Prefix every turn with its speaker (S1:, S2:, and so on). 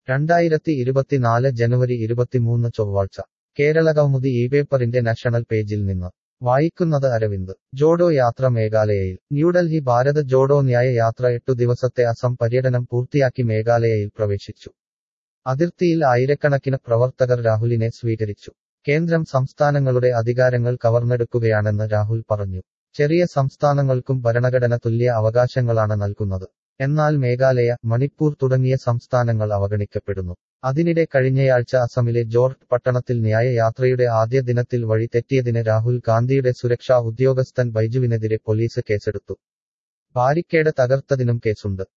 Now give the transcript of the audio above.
S1: രണ്ടായിരത്തി ഇരുപത്തിനാല് ജനുവരി ഇരുപത്തിമൂന്ന് ചൊവ്വാഴ്ച കേരളകൗമുദി ഈ പേപ്പറിന്റെ നാഷണൽ പേജിൽ നിന്ന് വായിക്കുന്നത് അരവിന്ദ് ജോഡോ യാത്ര മേഘാലയയിൽ ന്യൂഡൽഹി ഭാരത് ജോഡോ ന്യായ യാത്ര എട്ടു ദിവസത്തെ അസം പര്യടനം പൂർത്തിയാക്കി മേഘാലയയിൽ പ്രവേശിച്ചു അതിർത്തിയിൽ ആയിരക്കണക്കിന് പ്രവർത്തകർ രാഹുലിനെ സ്വീകരിച്ചു കേന്ദ്രം സംസ്ഥാനങ്ങളുടെ അധികാരങ്ങൾ കവർന്നെടുക്കുകയാണെന്ന് രാഹുൽ പറഞ്ഞു ചെറിയ സംസ്ഥാനങ്ങൾക്കും ഭരണഘടന തുല്യ അവകാശങ്ങളാണ് നൽകുന്നത് എന്നാൽ മേഘാലയ മണിപ്പൂർ തുടങ്ങിയ സംസ്ഥാനങ്ങൾ അവഗണിക്കപ്പെടുന്നു അതിനിടെ കഴിഞ്ഞയാഴ്ച അസമിലെ ജോർട്ട് പട്ടണത്തിൽ ന്യായയാത്രയുടെ ആദ്യ ദിനത്തിൽ വഴി തെറ്റിയതിന് രാഹുൽ ഗാന്ധിയുടെ സുരക്ഷാ ഉദ്യോഗസ്ഥൻ ബൈജുവിനെതിരെ പോലീസ് കേസെടുത്തു ബാരിക്കേഡ് തകർത്തതിനും കേസുണ്ട്